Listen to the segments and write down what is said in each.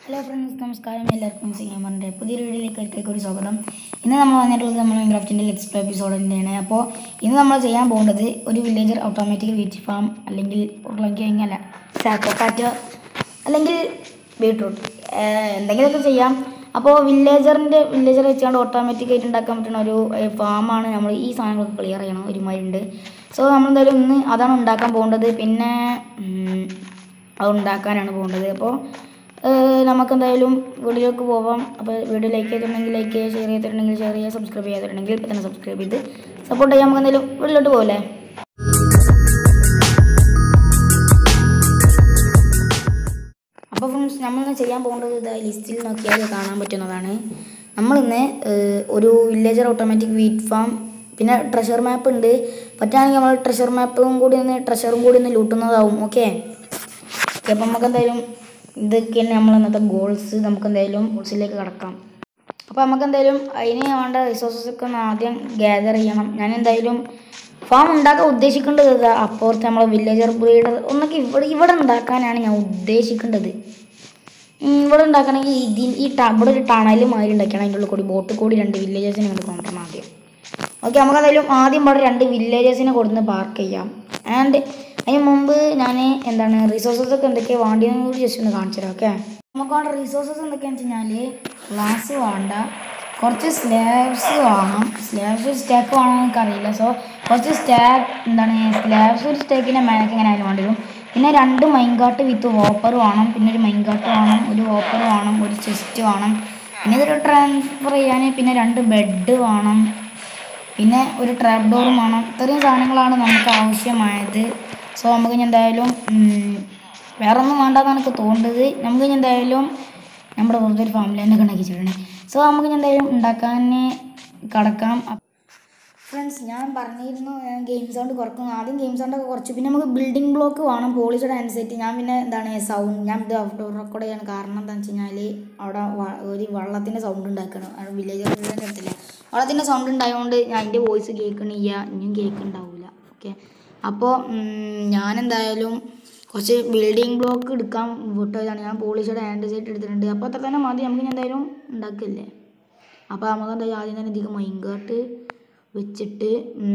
Hello friends നമസ്കാരം എല്ലാവർക്കും സിംഗമറിൻ്റെ പുതിയൊരു വീഡിയോയിലേക്ക് കൂടി സ്വാഗതം ഇന്ന് നമ്മൾ വന്നിട്ടുള്ളത് നമ്മൾ മൈൻക്രാഫ്റ്റിൻ്റെ ലെക്സ്റ്റ് എപ്പിസോഡ് തന്നെയാണ് അപ്പോൾ ഇന്ന് നമ്മൾ ചെയ്യാൻ പോകുന്നത് ഒരു വില്ലേജർ ഓട്ടോമാറ്റിക് വീറ്റ് ഫാം അല്ലെങ്കിൽ ഉരുളങ്കിഴങ്ങ് അല്ല സാക്കോപ്പാറ്റോ അല്ലെങ്കിൽ ബീട്രൂട്ട് എന്തെങ്കിലുമൊക്കെ ചെയ്യാം അപ്പോൾ വില്ലേജറിൻ്റെ വില്ലേജർ വെച്ചുകൊണ്ട് ഓട്ടോമാറ്റിക് ആയിട്ട് ഉണ്ടാക്കാൻ പറ്റുന്ന ഒരു ഫാമാണ് നമ്മൾ ഈ സാധനങ്ങളൊക്കെ ക്ലിയർ ചെയ്യണം ഒരു മരുണ്ട് സോ നമ്മൾ എന്തായാലും ഇന്ന് അതാണ് ഉണ്ടാക്കാൻ പോകേണ്ടത് പിന്നെ ഉം, അത് ഉണ്ടാക്കാനാണ് പോകേണ്ടത് അപ്പോൾ നമുക്ക് എന്തായാലും വീഡിയോയിലേക്ക് പോവാം അപ്പോൾ വീഡിയോ ലൈക്ക് ചെയ്തിട്ടുണ്ടെങ്കിൽ ലൈക്ക് ചെയ്യുക ഷെയർ ചെയ്തിട്ടുണ്ടെങ്കിൽ ഷെയർ ചെയ്യുക സബ്സ്ക്രൈബ് ചെയ്തിട്ടുണ്ടെങ്കിൽ ഇപ്പം തന്നെ സബ്സ്ക്രൈബ് ചെയ്ത് സപ്പോർട്ട് ചെയ്യാൻ നമുക്ക് എന്തായാലും വീട്ടിലോട്ട് പോകല്ലേ അപ്പോൾ ഫ്രണ്ട്സ് നമ്മളിന്ന് ചെയ്യാൻ പോകുന്നത് ഇതാ ലിസ്റ്റിൽ നോക്കിയാൽ കാണാൻ പറ്റുന്നതാണ് നമ്മളിന്ന് ഏഹ്, ഒരു വില്ലേജർ ഓട്ടോമാറ്റിക് വീറ്റ് ഫാം പിന്നെ ട്രഷർ മാപ്പ് ഉണ്ട് പറ്റുകയാണെങ്കിൽ നമ്മൾ ട്രഷർ മാപ്പും കൂടി ഒന്ന് ട്രഷറും കൂടി ഒന്ന് ലൂട്ടുന്നതാവും ഓക്കെ ഓക്കെ അപ്പം നമുക്ക് എന്തായാലും ഇതൊക്കെയാണ് നമ്മൾ ഇന്നത്തെ ഗോൾസ് നമുക്ക് എന്തായാലും ഗോൾസിലേക്ക് കടക്കാം അപ്പോൾ നമുക്ക് എന്തായാലും അതിന് വേണ്ട റിസോഴ്സസ് ഒക്കെ ഒന്ന് ആദ്യം ഗ്യാദർ ചെയ്യണം ഞാൻ എന്തായാലും ഫാം ഉണ്ടാക്കാൻ ഉദ്ദേശിക്കേണ്ടത് ഇതാ അപ്പുറത്ത് നമ്മളെ വില്ലേജർ ബ്രീഡർ ഒന്നൊക്കെ ഇവിടെ ഇവിടെ ഉണ്ടാക്കാനാണ് ഞാൻ ഉദ്ദേശിക്കേണ്ടത് ഉം, ഇവിടെ ഉണ്ടാക്കണമെങ്കിൽ ഇതിൽ ഈ ട- ഇവിടെ ഒരു ടണൽ മാതിരി ഉണ്ടാക്കണം അതിൻ്റെ ഉള്ളിൽ കൂടി ബോട്ടിൽ കൂടി രണ്ട് വില്ലേജേഴ്സിനെ കൊണ്ട് കൊണ്ടുവരണം ആദ്യം ഓക്കെ നമുക്ക് എന്തായാലും ആദ്യം ഇവിടെ രണ്ട് വില്ലേജേഴ്സിനെ കൊടുന്ന് പാർക്ക് ചെയ്യാം ആൻഡ് അതിന് മുമ്പ് ഞാൻ എന്താണ് റിസോഴ്സസ് ഒക്കെ എന്തൊക്കെയാണ് വേണ്ടിയെന്ന് കൂടി ജസ്റ്റ് ഒന്ന് കാണിച്ചു തരാം ഓക്കെ നമുക്ക് വേണ്ട റിസോഴ്സസ് എന്തൊക്കെയാണെന്ന് വെച്ച് കഴിഞ്ഞാൽ ഗ്ലാസ് വേണ്ട കുറച്ച് സ്ലാബ്സ് വാങ്ങണം സ്ലാബ്സ് സ്റ്റാക്ക് വേണമെന്ന് എനിക്കറിയില്ല സോ കുറച്ച് സ്റ്റാക്ക് എന്താണ് സ്ലാബ്സ് ഒരു സ്റ്റാക്കിൻ്റെ മേലേക്ക് ഇങ്ങനെ ആയാലും വേണ്ടി വരും പിന്നെ രണ്ട് മൈൻകാട്ട് വിത്ത് വോപ്പർ വേണം പിന്നെ ഒരു മൈൻകാട്ട് വേണം ഒരു വോപ്പർ വേണം ഒരു ചെസ്റ്റ് വേണം പിന്നെ ഇതൊരു ട്രാൻസ്ഫർ ചെയ്യാൻ പിന്നെ രണ്ട് ബെഡ് വേണം പിന്നെ ഒരു ട്രാപ്പ് ഡോറും വേണം ഇത്രയും സാധനങ്ങളാണ് നമുക്ക് ആവശ്യമായത് സോ നമുക്ക് ഇനി എന്തായാലും ഉം, വേറെ ഒന്നും വേണ്ടെന്നാണ് എനിക്ക് തോന്നുന്നത് നമുക്ക് ഇനി എന്തായാലും നമ്മുടെ വെറുതെ ഒരു ഫാമിലി തന്നെ ഉണ്ടാക്കി വെച്ചിട്ടുണ്ട് സോ നമുക്ക് ഇനി എന്തായാലും ഉണ്ടാക്കാൻ കടക്കാം ഫ്രണ്ട്സ് ഞാൻ പറഞ്ഞിരുന്നു ഞാൻ ഗെയിം സൗണ്ട് കുറക്കും ആദ്യം ഗെയിം സൗണ്ട് ഒക്കെ കുറച്ചു പിന്നെ നമുക്ക് ബിൽഡിംഗ് ബ്ലോക്ക് വേണം പോളിഷഡ് അനുസരിച്ച് ഞാൻ പിന്നെ എന്താണ് സൗണ്ട് ഞാൻ ഇത് ഔട്ട്ഡോർ റെക്കോർഡ് ചെയ്യാൻ കാരണം എന്താണെന്ന് വെച്ച് കഴിഞ്ഞാൽ അവിടെ വ- ഒരു വെള്ളത്തിൻ്റെ സൗണ്ട് ഉണ്ടാക്കണം അവിടെ വില്ലേജ് അടുത്തില്ല വെള്ളത്തിൻ്റെ സൗണ്ട് ഉണ്ടായതുകൊണ്ട് ഞാൻ എൻ്റെ വോയിസ് കേൾക്കണില്ല ഇനിയും കേൾക്കുന്നുണ്ടാവില്ല ഓക്കെ അപ്പോൾ ഞാൻ എന്തായാലും കുറച്ച് ബിൽഡിംഗ് ബ്ലോക്ക് എടുക്കാൻ വിട്ടതാണ് ഞാൻ പോളിഷഡ് ആൻഡിസൈറ്റ് എടുത്തിട്ടുണ്ട് അപ്പോൾ അത്ര തന്നെ മതി നമുക്ക് ഇനി എന്തായാലും ഉണ്ടാക്കില്ലേ അപ്പോൾ നമുക്ക് എന്തായാലും ആദ്യം തന്നെ ഇതിക്ക് മൈൻകാട്ട് വെച്ചിട്ട്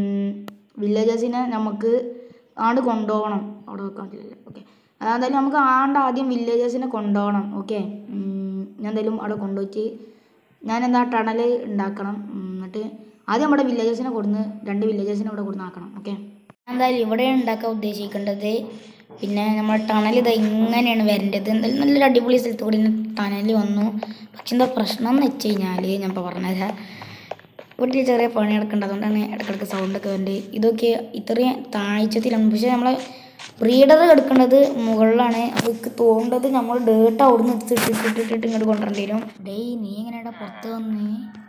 വില്ലേജസിനെ നമുക്ക് ആണ്ട് കൊണ്ടുപോകണം അവിടെ വെക്കാൻ പറ്റില്ലല്ലോ ഓക്കെ അതെന്തായാലും നമുക്ക് ആണ്ട് ആദ്യം വില്ലേജസിനെ കൊണ്ടുപോകണം ഓക്കെ ഞാൻ എന്തായാലും അവിടെ കൊണ്ടുപോയിട്ട് ഞാൻ എന്താ ടണൽ ഉണ്ടാക്കണം ഉം, എന്നിട്ട് ആദ്യം നമ്മുടെ വില്ലേജസിനെ കൊടുന്ന് രണ്ട് വില്ലേജസിനെ ഇവിടെ കൊടുന്ന് ആക്കണം ഓക്കെ എന്തായാലും ഇവിടെ ഉണ്ടാക്കാൻ ഉദ്ദേശിക്കേണ്ടത് പിന്നെ നമ്മുടെ ടണൽ ഇത് ഇങ്ങനെയാണ് വരേണ്ടത് എന്തായാലും നല്ലൊരു അടിപൊളി സ്ഥലത്ത് കൂടി ടണൽ വന്നു പക്ഷെ എന്താ പ്രശ്നം എന്ന് വെച്ച് കഴിഞ്ഞാൽ ഞാൻ ഇപ്പോൾ പറഞ്ഞത് വീട്ടിൽ ചെറിയ പണി നടക്കേണ്ടത് അതുകൊണ്ടാണ് ഇടയ്ക്കിടയ്ക്ക് സൗണ്ടൊക്കെ വരുന്നത് ഇതൊക്കെ ഇത്രയും താഴ്ചത്തിലാണ് പക്ഷേ നമ്മളെ ബ്രീഡർ എടുക്കേണ്ടത് മുകളിലാണ് അപ്പോൾ എനിക്ക് തോന്നുന്നത് നമ്മൾ ഡേട്ട് അവിടുന്ന് എടുത്തിട്ടിട്ടിട്ട് ഇങ്ങോട്ട് കൊണ്ടുവരേണ്ടി വരും ഡേയ് നീ എങ്ങനെയാടാ പുറത്ത് വന്നേ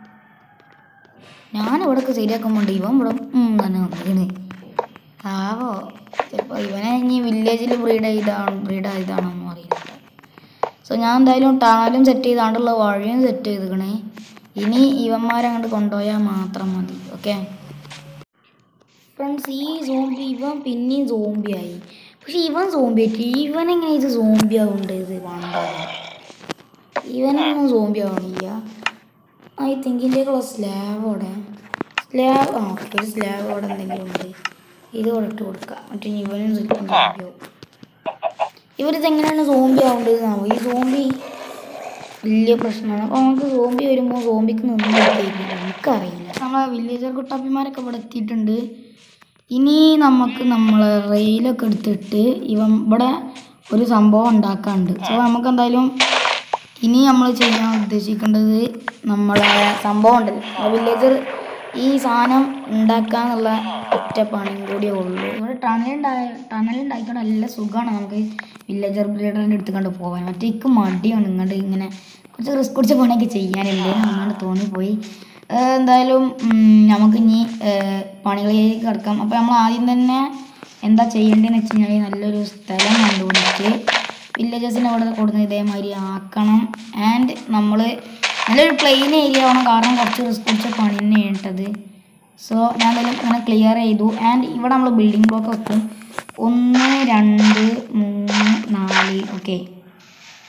ഞാൻ ഇവിടെയൊക്കെ ശരിയാക്കുമ്പോണ്ട് ഇവൻ ഇവിടെ ഉം തന്നെ നോക്കണേ ആവോ ചിലപ്പോൾ ഇവനെ ഇനി വില്ലേജിൽ ബ്രീഡ് ചെയ്താണ് ബ്രീഡ് ആയതാണോ ഒന്നും അറിയില്ല സോ ഞാൻ എന്തായാലും ടാലും സെറ്റ് ചെയ്താണ്ടുള്ള വഴിയും സെറ്റ് ചെയ്തിക്കണേ ഇനി ഇവന്മാരെ അങ്ങോട്ട് കൊണ്ടുപോയാൽ മാത്രം മതി ഓക്കെ ഫ്രണ്ട്സ് ഈ സോംബി ഇവൻ പിന്നെയും സോംബിയായി പക്ഷെ ഇവൻ സോംബി ആയിട്ട് ഇവൻ എങ്ങനെ ഇത് സോംബി ആവുന്നുണ്ട് ഇത് വേണ്ട ഇവനൊന്നും സോംബി ആവണില്ല ഐ തിങ്ക് ഇതിൻ്റെയൊക്കെയുള്ള സ്ലാബ് അവിടെ സ്ലാബ് ആ ഓക്കെ ഒരു സ്ലാബ് അവിടെ എന്തെങ്കിലും ഉണ്ട് ഇത് ഇവിടെ ഇട്ട് കൊടുക്കാം മറ്റേ ഇവനും സോംബി ആവും ഇവരിതെങ്ങനെയാണ് സോംബി ആവേണ്ടതെന്നാവോ ഈ സോംബി വലിയ പ്രശ്നമാണ് അപ്പോൾ നമുക്ക് സോംബി വരുമ്പോൾ സോംബിക്ക് നിന്ന് കൊടുക്കില്ല എനിക്കറിയില്ല നമ്മളെ വില്ലേജർ കുട്ടാപ്പിമാരൊക്കെ ഇവിടെ എത്തിയിട്ടുണ്ട് ഇനി നമുക്ക് നമ്മൾ റെയിലൊക്കെ എടുത്തിട്ട് ഇവൻ ഇവിടെ ഒരു സംഭവം ഉണ്ടാക്കാനുണ്ട് സോ നമുക്ക് എന്തായാലും ഇനി നമ്മൾ ചെയ്യാൻ ഉദ്ദേശിക്കേണ്ടത് നമ്മളെ സംഭവം ഉണ്ടല്ലോ വില്ലേജർ ഈ സാധനം ഉണ്ടാക്കാന്നുള്ള ഒറ്റ പണിയും കൂടിയേ ഉള്ളൂ ഇവിടെ ടണലുണ്ടായ ടണലുണ്ടാക്കിക്കൊണ്ട് നല്ല സുഖമാണ് നമുക്ക് വില്ലേജർ ബ്രീഡറിൻ്റെ അടുത്ത് കണ്ട് പോകാൻ മറ്റേ ഇക്ക് മടിയാണ് ഇങ്ങോട്ട് ഇങ്ങനെ കുറച്ച് റിസ്ക് പിടിച്ച പണിയൊക്കെ ചെയ്യാനുണ്ട് അങ്ങോട്ട് തോന്നിപ്പോയി ഏഹ് എന്തായാലും ഉം, നമുക്ക് ഇനി ഏഹ് പണികളിലേക്ക് കിടക്കാം അപ്പോൾ നമ്മൾ ആദ്യം തന്നെ എന്താ ചെയ്യേണ്ടതെന്ന് വെച്ച് കഴിഞ്ഞാൽ നല്ലൊരു സ്ഥലം കണ്ടുപിടിച്ച് വില്ലേജസിനെ ഇവിടെ കൊടുന്ന് ഇതേമാതിരി ആക്കണം ആൻഡ് നമ്മൾ നല്ലൊരു പ്ലെയിൻ ഏരിയ ആവണം കാരണം കുറച്ച് റിസ്ക് പിടിച്ച പണി തന്നെ ചെയ്യേണ്ടത് സോ ഞാൻ എന്തായാലും ഇങ്ങനെ ക്ലിയർ ചെയ്തു ആൻഡ് ഇവിടെ നമ്മൾ ബിൽഡിംഗ് ബ്ലോക്ക് വെക്കും ഒന്ന് രണ്ട് മൂന്ന് നാല് ഓക്കെ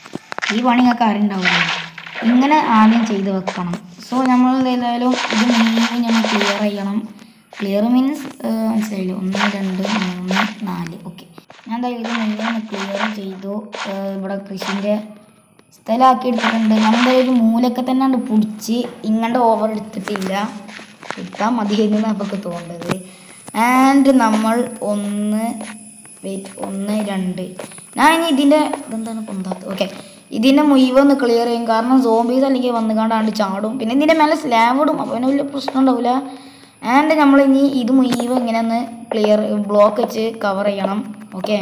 ഈ പണി നിങ്ങൾക്ക് അറിയുണ്ടാവില്ല ഇങ്ങനെ ആദ്യം ചെയ്ത് വെക്കണം സോ നമ്മൾ ഏതായാലും ഇത് മുഴുവൻ നമ്മൾ ക്ലിയർ ചെയ്യണം ക്ലിയർ മീൻസ് മനസ്സിലായില്ലേ ഒന്ന് രണ്ട് മൂന്ന് നാല് ഓക്കെ ഞാൻ എന്തായാലും ഇത് മുഴുവൻ ക്ലിയർ ചെയ്തു ഏഹ് ഇവിടെ കൃഷിൻ്റെ സ്ഥലമാക്കി എടുത്തിട്ടുണ്ട് നമ്മുടെ ഒരു മൂലൊക്കെ തന്നെ ഉണ്ട് പിടിച്ച് ഇങ്ങോട്ട് ഓവർ എടുത്തിട്ടില്ല ഇട്ടാൽ മതിയെന്ന് നമുക്ക് തോന്നുന്നത് ആൻഡ് നമ്മൾ ഒന്ന് വെയിറ്റ് ഒന്ന് രണ്ട് ഞാൻ ഇനി ഇതിൻ്റെ ഇതെന്താണ് പൊന്താത്തത് ഓക്കെ ഇതിൻ്റെ മുഴുവൻ ഒന്ന് ക്ലിയർ ചെയ്യും കാരണം സോംബീസ് അല്ലെങ്കിൽ വന്നു കണ്ടാണ്ട് ചാടും പിന്നെ ഇതിൻ്റെ മേലെ സ്ലാബ് ഇടും അപ്പോൾ പിന്നെ വലിയ പ്രശ്നം ഉണ്ടാവില്ല ആൻഡ് നമ്മൾ ഇനി ഇത് മുഴുവൻ ഇങ്ങനെ ഒന്ന് ക്ലിയർ ബ്ലോക്ക് വെച്ച് കവർ ചെയ്യണം ഓക്കെ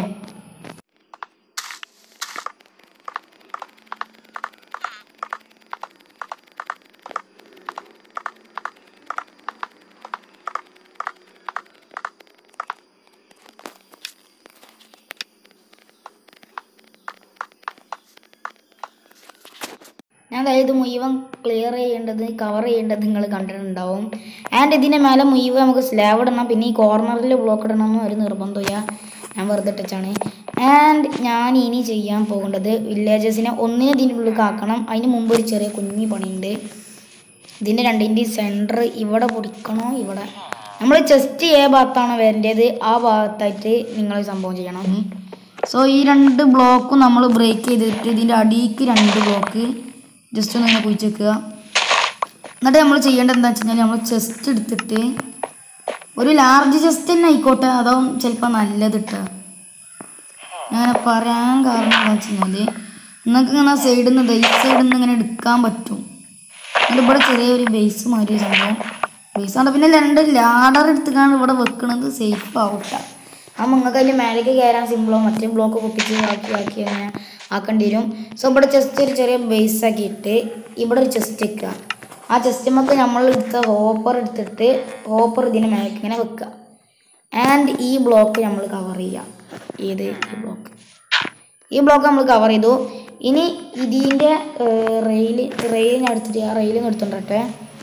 ഞാൻ അതായത് മുഴുവൻ ക്ലിയർ ചെയ്യേണ്ടത് കവർ ചെയ്യേണ്ടത് നിങ്ങൾ കണ്ടിട്ടുണ്ടാവും ആൻഡ് ഇതിൻ്റെ മേലെ മുഴുവൻ നമുക്ക് സ്ലാബ് ഇടണം പിന്നെ ഈ കോർണറിൽ ബ്ലോക്ക് ഇടണം എന്ന് ഒരു നിർബന്ധമില്ല ഞാൻ വെറുതെ ഇട്ടിച്ചാണ് ആൻഡ് ഞാൻ ഇനി ചെയ്യാൻ പോകേണ്ടത് വില്ലേജസിനെ ഒന്നിനെ ഇതിൻ്റെ ഉള്ളിൽ ആക്കണം അതിന് മുമ്പ് ഒരു ചെറിയ കുഞ്ഞി പണിയുണ്ട് ഇതിൻ്റെ രണ്ടിൻ്റെ സെൻറ്റർ ഇവിടെ പൊടിക്കണോ ഇവിടെ നമ്മൾ ചെസ്റ്റ് ഏ ഭാഗത്താണ് വരേണ്ടത് ആ ഭാഗത്തായിട്ട് നിങ്ങൾ സംഭവം ചെയ്യണം സോ ഈ രണ്ട് ബ്ലോക്കും നമ്മൾ ബ്രേക്ക് ചെയ്തിട്ട് ഇതിൻ്റെ അടിക്ക് രണ്ട് ബ്ലോക്ക് ജസ്റ്റ് ഒന്ന് ഇങ്ങനെ കുഴിച്ചേക്കുക എന്നിട്ട് നമ്മൾ ചെയ്യേണ്ടത് എന്താ വെച്ച് കഴിഞ്ഞാൽ നമ്മൾ ചെസ്റ്റ് എടുത്തിട്ട് ഒരു ലാർജ് ചെസ്റ്റ് തന്നെ ആയിക്കോട്ടെ അതാവും ചിലപ്പോൾ നല്ലത് ഇട്ടാ ഞാൻ പറയാൻ കാരണം എന്താ വെച്ച് കഴിഞ്ഞാൽ നിങ്ങൾക്ക് ഇങ്ങനെ സൈഡിൽ നിന്ന് ബേസ് സൈഡിൽ നിന്ന് ഇങ്ങനെ എടുക്കാൻ പറ്റും എന്നിട്ട് ഇവിടെ ചെറിയൊരു ബേസ് മാതിരി ഒരു സംഭവം ബേസ് ആണ് പിന്നെ രണ്ട് ലാഡർ എടുത്തുകാണ് ഇവിടെ വെക്കണത് സേഫ് ആവട്ട ആ നിങ്ങൾക്ക് അതിൻ്റെ മേലേക്ക് കയറാൻ സിമ്പിളോ മറ്റേ ബ്ലോക്ക് പൊട്ടിച്ച് ആക്കി ആക്കി അങ്ങനെ ആക്കേണ്ടി വരും സോ ഇവിടെ ജസ്റ്റ് ഒരു ചെറിയ ബേസ് ആക്കിയിട്ട് ഇവിടെ ഒരു ചെസ്റ്റ് വെക്കുക ആ ചെസ്റ്റ് നമുക്ക് നമ്മൾ എടുത്ത ഹോപ്പർ എടുത്തിട്ട് ഹോപ്പർ ഇതിന് മേലേക്ക് ഇങ്ങനെ വെക്കുക ആൻഡ് ഈ ബ്ലോക്ക് നമ്മൾ കവർ ചെയ്യുക ഏത് ഈ ബ്ലോക്ക് ഈ ബ്ലോക്ക് നമ്മൾ കവർ ചെയ്തു ഇനി ഇതിൻ്റെ റെയിൽ റെയിൽ ഞാൻ എടുത്തിട്ട് ആ റെയിൽ എടുത്തോണ്ടട്ടെ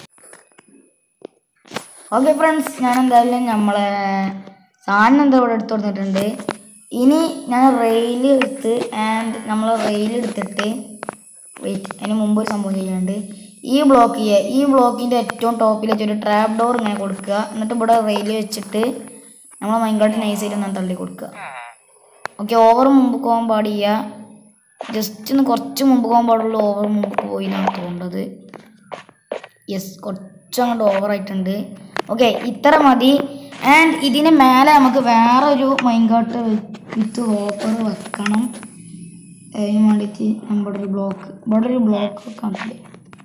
ഓക്കെ ഫ്രണ്ട്സ് ഞാൻ എന്തായാലും നമ്മളെ സാധനം എന്താ ഇവിടെ എടുത്തു കൊടുത്തിട്ടുണ്ട് ഇനി ഞാൻ റെയിൽ എടുത്ത് ആൻഡ് നമ്മൾ റെയിൽ എടുത്തിട്ട് വെയിറ്റ് അതിന് മുമ്പ് ഒരു സംഭവം ചെയ്യാണ്ട് ഈ ബ്ലോക്ക് ചെയ്യുക ഈ ബ്ലോക്കിൻ്റെ ഏറ്റവും ടോപ്പിൽ വെച്ചൊരു ട്രാപ്പ് ഡോർ ഇങ്ങനെ കൊടുക്കുക എന്നിട്ട് ഇവിടെ റെയിൽ വെച്ചിട്ട് നമ്മൾ മൈൻകാട്ട് നൈസായിട്ട് ഒന്ന് തള്ളി കൊടുക്കുക ഓക്കെ ഓവർ മുമ്പ് പോകാൻ പാടില്ല ജസ്റ്റ് ഒന്ന് കുറച്ച് മുമ്പ് പോകാൻ പാടുള്ളൂ ഓവർ മുമ്പ് പോയി എന്നാണ് തോന്നുന്നത് യെസ് കുറച്ചങ്ങോട്ട് ഓവറായിട്ടുണ്ട് ഓക്കെ ഇത്ര മതി ആൻഡ് ഇതിന് മേലെ നമുക്ക് വേറെ ഒരു മൈൻകാട്ട് വിത്ത് ഹോപ്പർ വെക്കണം അതിന് വേണ്ടിയിട്ട് നമ്മുടെ ഒരു ബ്ലോക്ക് ഇവിടെ ഒരു ബ്ലോക്ക് വെക്കാനുണ്ട്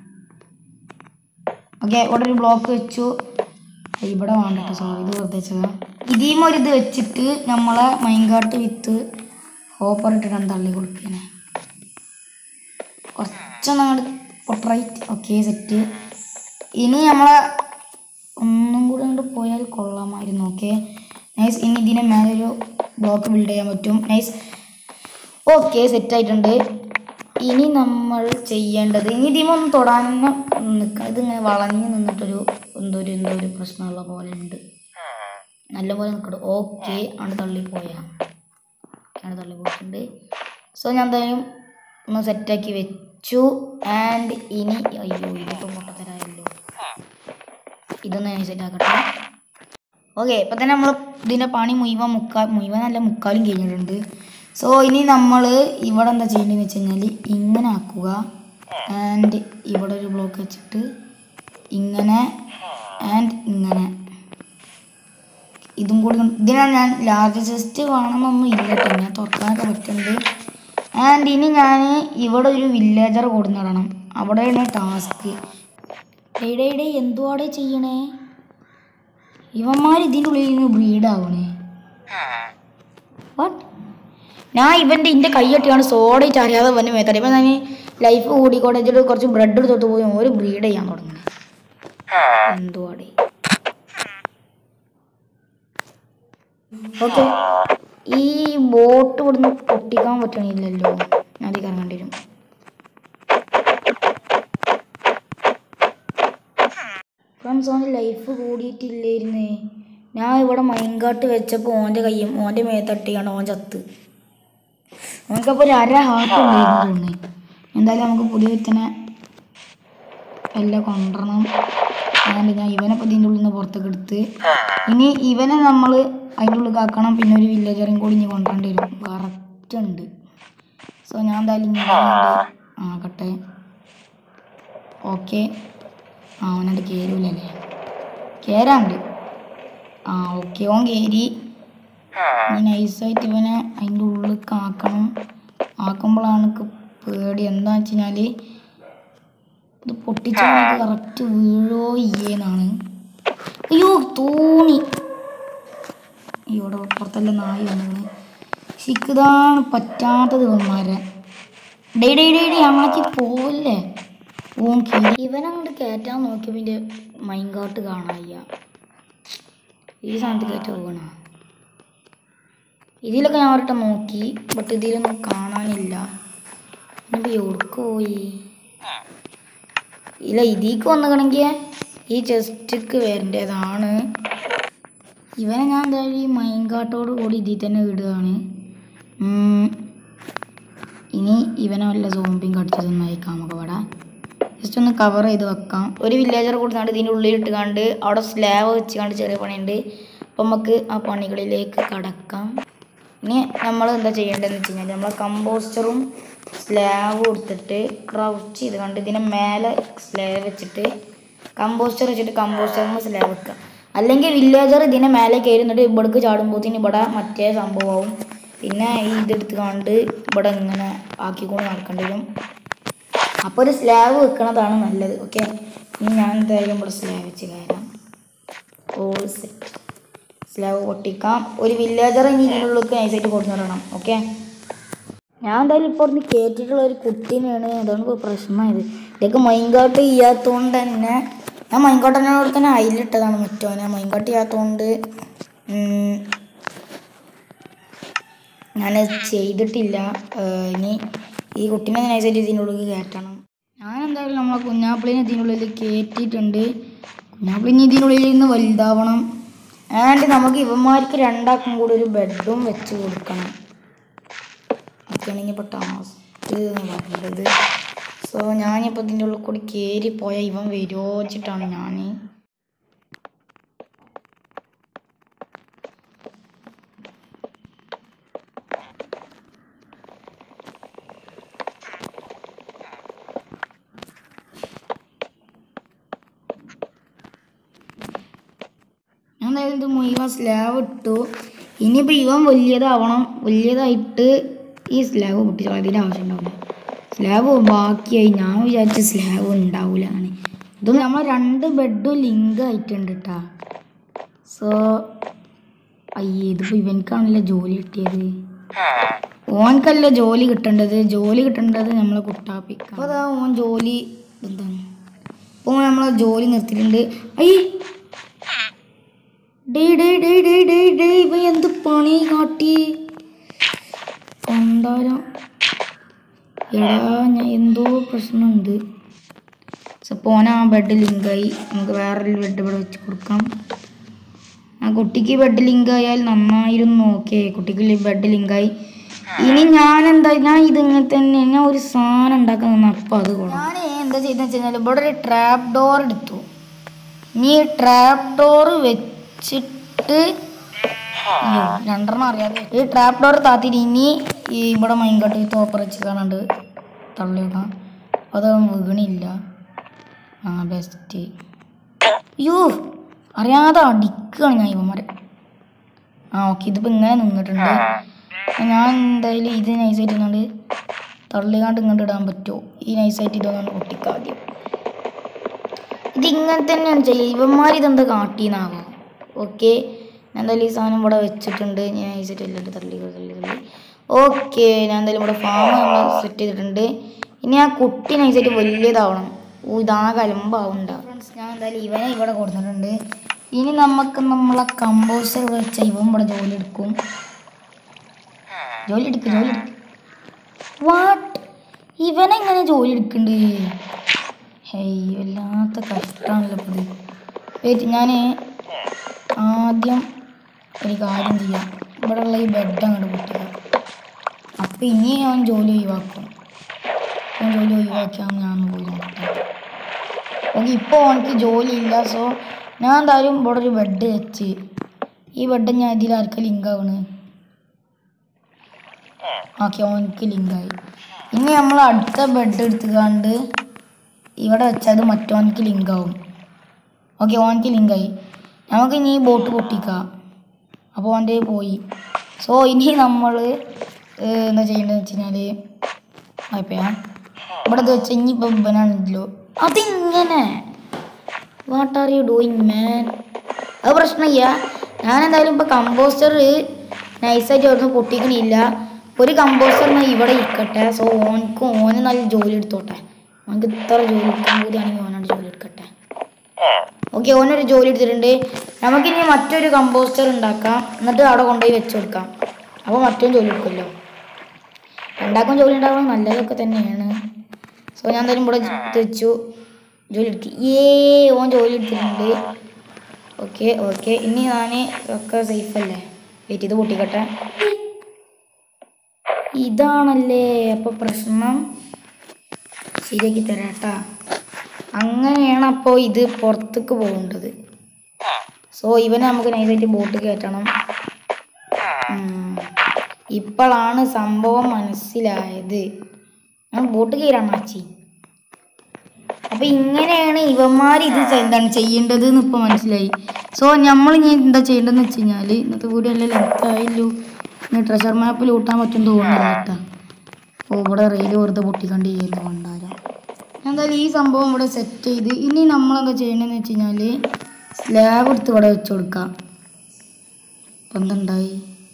ഓക്കെ ഇവിടെ ഒരു ബ്ലോക്ക് വെച്ചു ഇവിടെ വേണ്ട സോറി ഇത് വെറുതെ വെച്ചതാ ഇതിയും ഒരു ഇത് വെച്ചിട്ട് നമ്മളെ മൈൻകാട്ട് വിത്ത് ഹോപ്പർ ഇട്ടിട്ടാണ് തള്ളി കൊടുക്കണേ കുറച്ചൊന്നും അങ്ങോട്ട് പൊട്ടറൈറ്റ് ഓക്കെ സെറ്റ് ഇനി നമ്മളെ ഒന്നും കൂടി അങ്ങോട്ട് പോയാൽ കൊള്ളാമായിരുന്നു ഓക്കെ നൈസ് ഇനി ഇതിനെ മേലെ ഒരു ബ്ലോക്ക് ബിൽഡ് ചെയ്യാൻ പറ്റും നൈസ് ഓക്കെ സെറ്റായിട്ടുണ്ട് ഇനി നമ്മൾ ചെയ്യേണ്ടത് ഇനി ഇതിമൊന്നും തൊടാൻ തന്നെ നിൽക്കാം ഇതിങ്ങനെ വളഞ്ഞ് നിന്നിട്ടൊരു എന്തോ ഒരു എന്തോ ഒരു പ്രശ്നമുള്ള പോലെ ഉണ്ട് നല്ലപോലെ നിൽക്കട്ടെ ഓക്കെ ആണ് തള്ളിപ്പോയാ ആണ് തള്ളി പോയിട്ടുണ്ട് സോ ഞാൻ എന്തായാലും ഒന്ന് സെറ്റാക്കി വെച്ചു ആൻഡ് ഇനി അയ്യോ ഇതിപ്പോൾ പൊട്ടത്തരായല്ലോ ഇതൊന്ന് ഞാൻ സെറ്റാക്കട്ടെ ഓക്കെ ഇപ്പം തന്നെ നമ്മൾ ഇതിൻ്റെ പണി മുഴുവൻ മുക്കാൽ മുഴുവൻ നല്ല മുക്കാലും കഴിഞ്ഞിട്ടുണ്ട് സോ ഇനി നമ്മൾ ഇവിടെ എന്താ ചെയ്യേണ്ടതെന്ന് വെച്ച് കഴിഞ്ഞാൽ ഇങ്ങനെ ആക്കുക ആൻഡ് ഇവിടെ ഒരു ബ്ലോക്ക് വെച്ചിട്ട് ഇങ്ങനെ ആൻഡ് ഇങ്ങനെ ഇതും കൂടി കൊണ്ട്- ഇതിനാണ് ഞാൻ ലാർജ് ചെസ്റ്റ് വേണമെന്നൊന്നും ഇല്ല കേട്ടോ ഞാൻ തുറക്കാനൊക്കെ പറ്റുന്നുണ്ട് ആൻഡ് ഇനി ഞാൻ ഇവിടെ ഒരു വില്ലേജർ കൊടുന്നിടണം അവിടെയാണ് ടാസ്ക് ഡേ എന്തുവാടെ ചെയ്യണേ ഇവന്മാർ ഇതിൻ്റെ ഉള്ളിൽ നിന്ന് ബ്രീഡ് ആവണേ വാട്ട് ഞാൻ ഇവൻ്റെ ഇൻ്റെ കൈയൊട്ടിയാണ് സോഡയിട്ട് അറിയാതെ വന്ന് മേത്തടി ഇപ്പം ഞാൻ ലൈഫ് കൂടിക്കോട്ടെ വെച്ചിട്ട് കുറച്ച് ബ്രെഡ് എടുത്തോട്ട് പോയി ഒരു ബ്രീഡ് ചെയ്യാൻ തുടങ്ങി എന്തുവാടേ ഓക്കെ ഈ ബോട്ട് ഇവിടുന്ന് പൊട്ടിക്കാൻ പറ്റണില്ലല്ലോ ഞാൻ അതിൽ ഇറങ്ങേണ്ടി വരും ഫ്രണ്ട്സ് ഓൻ്റെ ലൈഫ് കൂടിയിട്ടില്ലായിരുന്നേ ഞാൻ ഇവിടെ മൈൻകാട്ട് വെച്ചപ്പോൾ ഓൻ്റെ കയ്യും ഓൻ്റെ മേത്തട്ടിയാണ് ഓൻ ചത്ത് ഓനക്കപ്പോൾ ഒരു അര ഹാർട്ട് ഉണ്ടായിരുന്നു തോന്നുന്നു എന്തായാലും നമുക്ക് പുതിയ വിത്തനെ എല്ലാം കൊണ്ടുവരണം അതുകൊണ്ട് ഞാൻ ഇവനെ ഇപ്പോൾ ഇതിൻ്റെ ഉള്ളിൽ നിന്ന് പുറത്തേക്ക് എടുത്ത് ഇനി ഇവനെ നമ്മൾ അതിൻ്റെ ഉള്ളിൽ കാക്കണം പിന്നെ ഒരു വില്ലേജറും കൂടി ഇനി കൊണ്ടുവരേണ്ടി വരും കറക്റ്റ് ഉണ്ട് സോ ഞാൻ എന്തായാലും ഇനി ഇവനെ ആക്കട്ടെ ഓക്കെ ആ അവനത് കയറൂലല്ലേ കയറാണ്ട് ആ ഓക്കെ ഓൻ കയറി ഇനി നൈസായിട്ട് ഇവനെ അതിൻ്റെ ഉള്ളിൽ ആക്കണം ആക്കുമ്പോഴാണ് എനിക്ക് പേടി എന്താ വെച്ച് കഴിഞ്ഞാൽ ഇത് പൊട്ടിച്ച കറക്റ്റ് വീഴോ ഇല്ലേന്നാണ് അയ്യോ തോണി ഇവിടെ പുറത്തെല്ലാം നായി വന്നാണ് ശിക്കുതാണ് പറ്റാത്തത് ഇവന്മാരെ ഡേ ഡേ ഡേ ഡേ അങ്ങാക്കി പോവല്ലേ ഓൻ ഇവനങ്ങോട്ട് കയറ്റാൻ നോക്കിയപ്പോൾ ഇതിൻ്റെ മൈൻകാട്ട് കാണായ്യ ഈ സാധനത്ത് കയറ്റ പോകണ ഇതിലൊക്കെ ഞാൻ ഒരിട്ടം നോക്കി ബട്ട് ഇതിലൊന്നും കാണാനില്ല എന്നിട്ട് എവിടേക്ക് പോയി ഇല്ല ഇതിക്ക് വന്നിക്കണമെങ്കിൽ ഈ ചെസ്റ്റക്ക് വരേണ്ടതാണ് ഇവനെ ഞാൻ എന്തായാലും ഈ മൈൻകാട്ടോട് കൂടി ഇതിൽ തന്നെ ഇടുകയാണ് ഉം. ഇനി ഇവനെ വല്ല സോംബിയും കടിച്ചതൊന്നും അയക്കാം നമുക്ക് ഇവിടെ ജസ്റ്റ് ഒന്ന് കവർ ചെയ്ത് വെക്കാം ഒരു വില്ലേജർ കൊടുത്താണ്ട് ഇതിൻ്റെ ഉള്ളിലിട്ട് കണ്ട് അവിടെ സ്ലാബ് വെച്ച് കണ്ട് ചെറിയ പണിയുണ്ട് അപ്പം നമുക്ക് ആ പണികളിലേക്ക് കടക്കാം ഇനി നമ്മൾ എന്താ ചെയ്യേണ്ടതെന്ന് വെച്ച് കഴിഞ്ഞാൽ നമ്മൾ കമ്പോസ്റ്ററും സ്ലാബും എടുത്തിട്ട് ക്രൗച്ച് ചെയ്ത് കണ്ട് ഇതിന് മേലെ സ്ലാബ് വെച്ചിട്ട് കമ്പോസ്റ്റർ വെച്ചിട്ട് കമ്പോസ്റ്ററിന് സ്ലാബ് വെക്കുക അല്ലെങ്കിൽ വില്ലേജർ ഇതിനെ മേലെ കയറുന്നിട്ട് ഇവിടേക്ക് ചാടുമ്പോഴത്തേന് ഇവിടെ മറ്റേ സംഭവമാവും പിന്നെ ഈ ഇതെടുത്ത് കണ്ട് ഇവിടെ ഇങ്ങനെ ആക്കിക്കൊണ്ട് നടക്കേണ്ടി വരും അപ്പോൾ ഒരു സ്ലാബ് വെക്കണതാണ് നല്ലത് ഓക്കെ ഇനി ഞാൻ എന്തായാലും ഇവിടെ സ്ലാബ് വെച്ച് കയറാം ഓൾ സെറ്റ് സ്ലാബ് പൊട്ടിക്കാം ഒരു വില്ലേജർ ഇനി ഇതിനുള്ളിലേക്ക് നൈസായിട്ട് കൊടുത്തിടണം ഓക്കെ ഞാൻ എന്തായാലും ഇപ്പോൾ ഒന്ന് കയറ്റിയിട്ടുള്ള ഒരു കുട്ടീനെയാണ് അതാണ് ഇപ്പോൾ പ്രശ്നമായത് ഇതൊക്കെ മൈൻകാട്ട് ചെയ്യാത്തതുകൊണ്ട് തന്നെ ഞാൻ മൈൻകാട്ടനോട് തന്നെ അയിലിട്ടതാണ് മറ്റോനെ മൈൻകാട്ട് ചെയ്യാത്തതുകൊണ്ട് ഉം, ഞാനത് ചെയ്തിട്ടില്ല ഏഹ് ഇനി ഈ കുട്ടീനെ നൈസായിട്ട് ഇതിനുള്ളിൽ കയറ്റണം ഞാൻ എന്തായാലും നമ്മളെ കുഞ്ഞാപ്പിളിനെ ഇതിനുള്ളിൽ കയറ്റിയിട്ടുണ്ട് കുഞ്ഞാപ്പിളി ഇനി ഇതിനുള്ളിൽ നിന്ന് വലുതാവണം ആൻഡ് നമുക്ക് ഇവന്മാർക്ക് രണ്ടാക്കും കൂടി ഒരു ബെഡും വെച്ച് കൊടുക്കണം ഒക്കെയാണെങ്കിൽ ഇപ്പോൾ ടാസ്ക് പറഞ്ഞത് സോ ഞാനിപ്പോൾ ഇതിൻ്റെ ഉള്ളിൽ കൂടി കയറി പോയാൽ ഇവൻ വരുമോ വെച്ചിട്ടാണ് ഞാൻ ഞാൻ എന്തായാലും ഇത് മുഴുവൻ സ്ലാബ് ഇട്ടു ഇനിയിപ്പോൾ ഇവൻ വലിയതാവണം വലിയതായിട്ട് ഈ സ്ലാബ് പൊട്ടിച്ചു അതിൻ്റെ ആവശ്യം ഉണ്ടാവില്ല സ്ലാബ് ബാക്കിയായി ഞാൻ വിചാരിച്ച സ്ലാബ് ഉണ്ടാവില്ല എന്നാണ് ഇത് നമ്മൾ രണ്ട് ബെഡും ലിങ്ക് ആയിട്ടുണ്ട് കേട്ടാ സോ അയ്യേ ഇതിപ്പോൾ ഇവനക്കാണല്ലോ ജോലി കിട്ടിയത് ഓൻക്കല്ല ജോലി കിട്ടേണ്ടത് ജോലി കിട്ടേണ്ടത് നമ്മളെ കുട്ടാപ്പിക്ക അപ്പോൾ അതാ ഓൻ ജോലി എന്താണ് അപ്പോൾ നമ്മളെ ജോലി നിർത്തിയിട്ടുണ്ട് അയ്യേ ഡേ ഡേ ഡേ ഡേ ഡേ ഡേ ഇവ എന്ത് പണി കാട്ടി കൊണ്ടാരം എടാ ഞാൻ എന്തോ പ്രശ്നമുണ്ട് സപ്പോന ആ ബെഡ് ലിങ്കായി നമുക്ക് വേറൊരു ബെഡ് ഇവിടെ വെച്ച് കൊടുക്കാം ആ കുട്ടിക്ക് ബെഡ് ലിങ്ക് ആയാൽ നന്നായിരുന്നു ഓക്കെ കുട്ടിക്ക് ബെഡ് ലിങ്കായി ഇനി ഞാൻ എന്താ ഞാൻ ഇതിങ്ങനെ തന്നെ ഞാൻ ഒരു സാധനം ഉണ്ടാക്കാൻ നിന്ന് അപ്പം അത് കൊള്ളാം ഞാൻ എന്താ ചെയ്തെന്ന് വെച്ച് കഴിഞ്ഞാൽ ഇവിടെ ഒരു ട്രാപ്പ് ഡോർ എടുത്തു ഇനി ട്രാപ്പ് ഡോർ വെച്ചിട്ട് അയ്യോ, രണ്ടെണ്ണം അറിയാതെ ഈ ട്രാപ്പ് ഡോർ താത്തിട്ട് ഇനി ഈ ഇവിടെ മൈൻകട്ട് തോപ്പർ വെച്ച് കാണാണ്ട് തള്ളിയിടാം അതൊന്നും വീണില്ല ആ ബെസ്റ്റ് അയ്യോ അറിയാതെ അടിക്കുകയാണ് ഞാൻ ഇവന്മാരെ ആ ഓക്കെ ഇതിപ്പോൾ ഇങ്ങനെ നിന്നിട്ടുണ്ട് അപ്പൊ ഞാൻ എന്തായാലും ഇത് നൈസായിട്ട് ഇങ്ങോട്ട് തള്ളിക്കാണ്ട് ഇങ്ങോട്ട് ഇടാൻ പറ്റുമോ ഈ നൈസായിട്ട് ഇതൊന്നും പൊട്ടിക്കാം ആദ്യം ഇതിങ്ങനെ തന്നെയാണ് ചെയ്യുക ഇവന്മാർ ഇതെന്താ കാട്ടിന്നാവോ ഓക്കെ ഞാൻ എന്തായാലും ഈ സാധനം ഇവിടെ വെച്ചിട്ടുണ്ട് ഞാൻ നൈസായിട്ട് എല്ലാം തള്ളി തള്ളി തള്ളി ഓക്കെ ഞാൻ എന്തായാലും ഇവിടെ ഫാം നമ്മൾ സെറ്റ് ചെയ്തിട്ടുണ്ട് ഇനി ആ കുട്ടി നൈസായിട്ട് വലിയതാവണം ഓ ഇതാകെ അലമ്പാവുണ്ട ഫ്രണ്ട്സ് ഞാൻ എന്തായാലും ഇവനെ ഇവിടെ കൊടുത്തിട്ടുണ്ട് ഇനി നമുക്ക് നമ്മളെ കമ്പോസർ വെച്ച ഇവൻ ഇവിടെ ജോലി എടുക്കും ജോലി എടുക്കും ജോലി എടുക്കും വാട്ട് ഇവനെങ്ങനെ ജോലി എടുക്കണ്ട് ഹേയ് വല്ലാത്ത കഷ്ടമാണല്ലോ ഇപ്പോൾ ഇത് വെയിറ്റ് ഞാൻ ആദ്യം ഒരു കാര്യം ചെയ്യാം ഇവിടെയുള്ള ഈ ബെഡ് അങ്ങോട്ട് പൊട്ടിക്കാം അപ്പം ഇനി അവൻ ജോലി ഒഴിവാക്കും ഓൻ ജോലി ഒഴിവാക്കിയാൽ ഞാൻ ഒന്ന് പോയി നോക്കട്ടെ ഓക്കെ ഇപ്പോൾ ഓനക്ക് ജോലി ഇല്ല സോ ഞാൻ എന്തായാലും ഇവിടെ ഒരു ബെഡ് വെച്ച് ഈ ബെഡ് ഞാൻ ഇതിൽ ആർക്കാ ലിങ്ക് ആവണ് ഓക്കെ ഓനക്ക് ലിങ്കായി ഇനി നമ്മൾ അടുത്ത ബെഡ് എടുത്തുകൊണ്ട് ഇവിടെ വെച്ചാൽ അത് മറ്റോനക്ക് ലിങ്ക് ആവും ഓക്കെ ഓനക്ക് ലിങ്കായി നമുക്ക് ഇനി ഈ ബോട്ട് പൊട്ടിക്കാം അപ്പോൾ ഓൻ്റെ പോയി സോ ഇനി നമ്മൾ എന്താ ചെയ്യേണ്ടതെന്ന് വെച്ച് കഴിഞ്ഞാൽ വായ്പയാ ഇവിടെ ഇത് വെച്ച് ഇനി ഇപ്പം ഇവനാണല്ലോ അതിങ്ങനെ what are you doing man അത് പ്രശ്നമില്ല ഞാൻ എന്തായാലും ഇപ്പോൾ കമ്പോസ്റ്റർ നൈസായിട്ട് അവിടുന്ന് പൊട്ടിക്കണില്ല ഒരു കമ്പോസ്റ്ററിന് ഇവിടെ ഇരിക്കട്ടെ സോ ഓനക്കും ഓന് നല്ല ജോലി എടുത്തോട്ടെ ഓനക്ക് ഇത്ര ജോലി എടുക്കാൻ കൂടിയാണെങ്കിൽ ഓനോട് ജോലി എടുക്കട്ടെ ഓക്കെ ഓനൊരു ജോലി എടുത്തിട്ടുണ്ട് നമുക്കിനി മറ്റൊരു കമ്പോസ്റ്റർ ഉണ്ടാക്കാം എന്നിട്ട് അവിടെ കൊണ്ടുപോയി വെച്ച് കൊടുക്കാം അപ്പോൾ മറ്റൊരു ജോലി എടുക്കുമല്ലോ രണ്ടാക്കും ജോലി ഉണ്ടാവുന്നത് നല്ലതൊക്കെ തന്നെയാണ് സോ ഞാൻ എന്തായാലും ഇവിടെ വെച്ചു ജോലി എടുക്കി ഏ ഓൻ ജോലി എടുത്തിട്ടുണ്ട് ഓക്കെ ഓക്കെ ഇനി ഞാൻ ഒക്കെ സേഫ് അല്ലേ വെയിറ്റ് ചെയ്ത് പൊട്ടിക്കട്ടെ ഇതാണല്ലേ അപ്പോൾ പ്രശ്നം ശരിയാക്കി തരാട്ടാ അങ്ങനെയാണ് അപ്പോൾ ഇത് പുറത്തേക്ക് പോകേണ്ടത് സോ ഇവനെ നമുക്ക് നൈസായിട്ട് ബോട്ട് കയറ്റണം ഉം. ഇപ്പോഴാണ് സംഭവം മനസ്സിലായത് ഞാൻ ബോട്ട് കയറാണ് ആച്ചി അപ്പൊ ഇങ്ങനെയാണ് ഇവന്മാർ ഇത് ചെ- എന്താണ് ചെയ്യേണ്ടത് എന്ന് ഇപ്പൊ മനസ്സിലായി സോ നമ്മൾ ഇനി എന്താ ചെയ്യേണ്ടതെന്ന് വെച്ച് കഴിഞ്ഞാല് ഇന്നത്തെ വീഡിയോ അല്ല ലെങ്ത് ആയില്ലോ ഇനി ട്രഷർ മാപ്പിൽ ഊട്ടാൻ പറ്റും തോന്നുന്നില്ല കേട്ടാ ഓ ഇവിടെ റെയിൽ വെറുതെ പൊട്ടിക്കണ്ടി ചെയ്യുന്നു കൊണ്ടാരം എന്തായാലും ഈ സംഭവം ഇവിടെ സെറ്റ് ചെയ്ത് ഇനി നമ്മൾ എന്താ ചെയ്യേണ്ടതെന്ന് വെച്ച് കഴിഞ്ഞാല് സ്ലാബ് എടുത്ത് ഇവിടെ വെച്ച് കൊടുക്കാം ഇപ്പം എന്തുണ്ടായി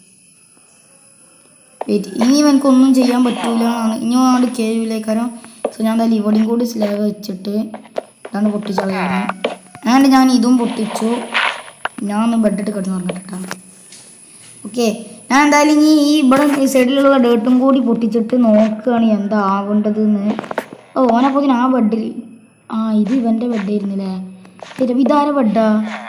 വെയിറ്റ് ഇനി എനിക്കൊന്നും ചെയ്യാൻ പറ്റൂല എന്നാണ് ഇനി അങ്ങോട്ട് കേവിലേക്കാരോ സോ ഞാൻ എന്തായാലും ഇവിടെയും കൂടി സ്ലാബ് വെച്ചിട്ട് ഇതാണ് പൊട്ടിച്ചളയാണ് അങ്ങനെ ഞാൻ ഇതും പൊട്ടിച്ചു ഞാൻ ഒന്ന് ബെഡിട്ട് കിടന്ന് പറഞ്ഞിട്ടാ ഓക്കെ ഞാൻ എന്തായാലും ഇനി ഈ ഇവിടെ ഈ സൈഡിലുള്ള ഡേട്ടും കൂടി പൊട്ടിച്ചിട്ട് നോക്കുകയാണ് എന്താ ആവേണ്ടതെന്ന് ഓ ഓനപ്പോൾ ആ ബെഡിൽ ആ ഇത് ഇവൻ്റെ ബെഡായിരുന്നില്ലേ ശരി ഇതാരെ ബെഡാ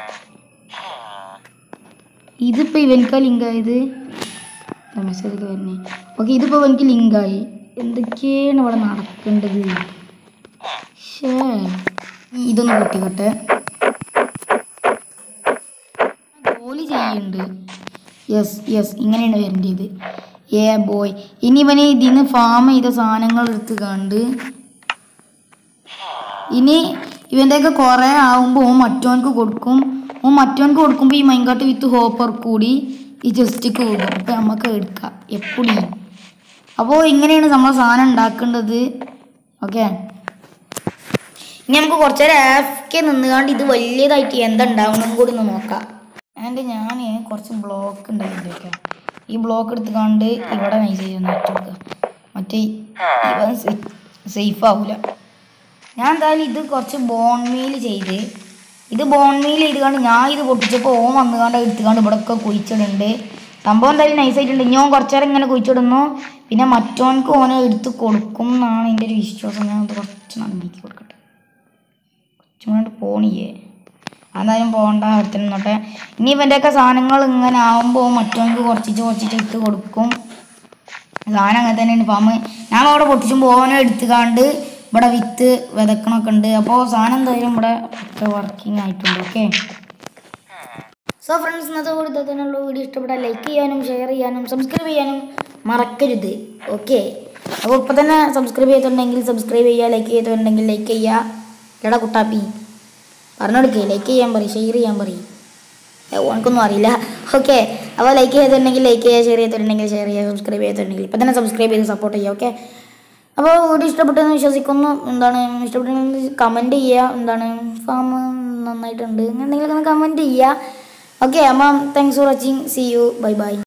ഇതിപ്പോൾ ഇവനക്കാ ലിങ്ക് ആയത് മെസ്സേജ് ഒക്കെ വരുന്നേ ഓക്കെ ഇതിപ്പോൾ എനിക്ക് ലിങ്കായി എന്തൊക്കെയാണ് ഇവിടെ നടക്കേണ്ടത് ഷേ ഇതൊന്ന് പൊട്ടിക്കട്ടെ ജോലി ചെയ്യുന്നുണ്ട് യെസ് യെസ് ഇങ്ങനെയാണ് വരേണ്ടത് ഏ ബോയ് ഇനി ഇവന് ഇതിന്ന് ഫാം ചെയ്ത സാധനങ്ങൾ എടുത്ത് കണ്ട് ഇനി ഇവൻ്റെയൊക്കെ കുറേ ആവുമ്പോൾ ഓൻ മറ്റോൻക്ക് കൊടുക്കും ഓൻ മറ്റോൻക്ക് കൊടുക്കുമ്പോൾ ഈ മൈൻകാട്ട് വിത്ത് ഹോപ്പർ കൂടി ഈ ചെസ്റ്റിക്ക് പോകും അപ്പം നമുക്ക് എടുക്കാം എപ്പോഴും അപ്പോൾ ഇങ്ങനെയാണ് നമ്മൾ സാധനം ഉണ്ടാക്കേണ്ടത് ഓക്കെ ഇനി നമുക്ക് കുറച്ച് നേരം ആഫ്ക്കെ നിന്നുകാണ്ട് ഇത് വലിയതായിട്ട് എന്താ ഉണ്ടാവണം കൂടി ഒന്ന് നോക്കാം ആൻഡ് ഞാൻ കുറച്ച് ബ്ലോക്ക് ഉണ്ട് ഇതിൻ്റെയൊക്കെ ഈ ബ്ലോക്ക് എടുത്തുകൊണ്ട് ഇവിടെ നൈസ് ചെയ്ത് ഇട്ട് കൊടുക്കുക മറ്റേ ഇവൻ സേഫ് ആവില്ല ഞാൻ എന്തായാലും ഇത് കുറച്ച് ബോൺ മീൽ ചെയ്ത് ഇത് ബോൺ മീൽ ചെയ്തുകൊണ്ട് ഞാൻ ഇത് പൊട്ടിച്ചപ്പോൾ ഓൻ വന്നുകൊണ്ട് എടുത്തുകൊണ്ട് ഇവിടെ ഒക്കെ കുഴിച്ചിടുന്നുണ്ട് സംഭവം എന്തായാലും നൈസായിട്ടുണ്ട് ഇനി ഓൻ കുറച്ച് നേരം ഇങ്ങനെ കുഴിച്ചിടുന്നു പിന്നെ മറ്റോൻക്ക് ഓനെ എടുത്ത് കൊടുക്കും എന്നാണ് എൻ്റെ ഒരു വിശ്വാസം ഞാൻ അത് കുറച്ച് നന്നാക്കി കൊടുക്കട്ടെ കുറച്ചും പോണിയേ അതായാലും പോകണ്ട അവിടെ നിന്നോട്ടെ ഇനി ഇവൻ്റെയൊക്കെ സാധനങ്ങൾ ഇങ്ങനെ ആവുമ്പോൾ മറ്റോൻക്ക് കുറച്ചിച്ച് കുറച്ചിച്ച് ഇട്ട് കൊടുക്കും സാധനം അങ്ങനെ തന്നെയാണ് ഫാം ഞാൻ അവിടെ പൊട്ടിച്ചുമ്പോൾ ഓനെ എടുത്തുകാണ്ട് ഇവിടെ വിത്ത് വിതക്കണമൊക്കെ ഉണ്ട് അപ്പോൾ സാധനം എന്തായാലും ഇവിടെ ഒക്കെ വർക്കിംഗ് ആയിട്ടുണ്ട് ഓക്കെ സോ ഫ്രണ്ട്സ് ഇന്നത്തെ കൂടി തന്നെയുള്ള വീഡിയോ ഇഷ്ടപ്പെട്ടാൽ ലൈക്ക് ചെയ്യാനും ഷെയർ ചെയ്യാനും സബ്സ്ക്രൈബ് ചെയ്യാനും മറക്കരുത് ഓക്കെ അപ്പോൾ ഇപ്പോൾ തന്നെ സബ്സ്ക്രൈബ് ചെയ്തിട്ടുണ്ടെങ്കിൽ സബ്സ്ക്രൈബ് ചെയ്യുക ലൈക്ക് ചെയ്തിട്ടുണ്ടെങ്കിൽ ലൈക്ക് ചെയ്യുക എടാ കുട്ടാപ്പി പറഞ്ഞെടുക്കേ ലൈക്ക് ചെയ്യാൻ പറയും ഷെയർ ചെയ്യാൻ പറയും ഓനക്കൊന്നും അറിയില്ല ഓക്കെ അപ്പോൾ ലൈക്ക് ചെയ്തിട്ടുണ്ടെങ്കിൽ ലൈക്ക് ചെയ്യുക ഷെയർ ചെയ്തിട്ടുണ്ടെങ്കിൽ ഷെയർ ചെയ്യുക സബ്സ്ക്രൈബ് ചെയ്തിട്ടുണ്ടെങ്കിൽ ഇപ്പം തന്നെ സബ്സ്ക്രൈബ് ചെയ്ത് സപ്പോർട്ട് ചെയ്യുക ഓക്കെ അപ്പോൾ വീഡിയോ ഇഷ്ടപ്പെട്ടെന്ന് വിശ്വസിക്കുന്നു എന്താണ് ഇഷ്ടപ്പെട്ടെങ്കിൽ കമൻറ്റ് ചെയ്യുക എന്താണ് ഫാം നന്നായിട്ടുണ്ട് എന്തെങ്കിലുമൊക്കെ ഒന്ന് കമൻറ്റ് ചെയ്യുക ഓക്കെ അപ്പം thanks for watching see you bye by